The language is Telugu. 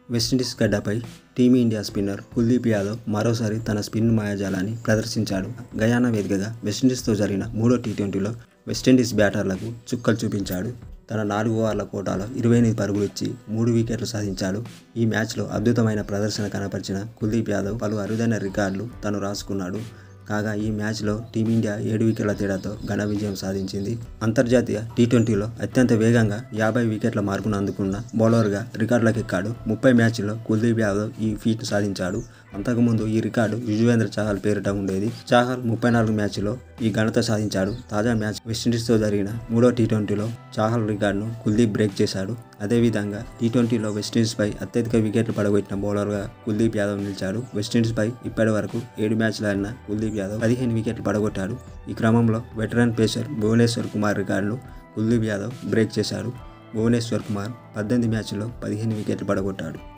వెస్టిండీస్ గడ్డపై టీమిండియా స్పిన్నర్ కుల్దీప్ యాదవ్ మరోసారి తన స్పిన్ మాయాజాలాన్ని ప్రదర్శించాడు గయానా వేదికగా వెస్టిండీస్తో జరిగిన మూడో టీ ట్వంటీలో వెస్టిండీస్ బ్యాటర్లకు చుక్కలు చూపించాడు తన నాలుగు ఓవర్ల కోటాలో ఇరవై ఎనిమిది పరుగులు ఇచ్చి మూడు వికెట్లు సాధించాడు ఈ మ్యాచ్లో అద్భుతమైన ప్రదర్శన కనపరిచిన కుల్దీప్ యాదవ్ పలు అరుదైన రికార్డులు తను రాసుకున్నాడు కాగా ఈ మ్యాచ్లో టీమిండియా ఏడు వికెట్ల తేడాతో ఘన విజయం సాధించింది అంతర్జాతీయ టీ ట్వంటీలో అత్యంత వేగంగా యాభై వికెట్ల మార్కును అందుకున్న బౌలర్గా రికార్డులకు ఎక్కాడు ముప్పై మ్యాచ్ల్లో కుల్దీప్ యాదవ్ ఈ ఫీట్ సాధించాడు అంతకుముందు ఈ రికార్డు యుజువేంద్ర చాహల్ పేరిట ఉండేది చాహల్ ముప్పై నాలుగు మ్యాచ్లో ఈ ఘనత సాధించాడు తాజా మ్యాచ్ వెస్టిండీస్తో జరిగిన మూడో టీ ట్వంటీలో చాహల్ రికార్డును కుల్దీప్ బ్రేక్ చేశాడు అదేవిధంగా టీ ట్వంటీలో వెస్టిండీస్పై అత్యధిక వికెట్లు పడగొట్టిన బౌలర్గా కుల్దీప్ యాదవ్ నిలిచాడు వెస్టిండీస్పై ఇప్పటి వరకు ఏడు మ్యాచ్లు ఆడిన కుల్దీప్ యాదవ్ పదిహేను వికెట్లు పడగొట్టాడు ఈ క్రమంలో వెటరన్ పేసర్ భువనేశ్వర్ కుమార్ రికార్డును కుల్దీప్ యాదవ్ బ్రేక్ చేశాడు భువనేశ్వర్ కుమార్ పద్దెనిమిది మ్యాచ్ల్లో పదిహేను వికెట్లు పడగొట్టాడు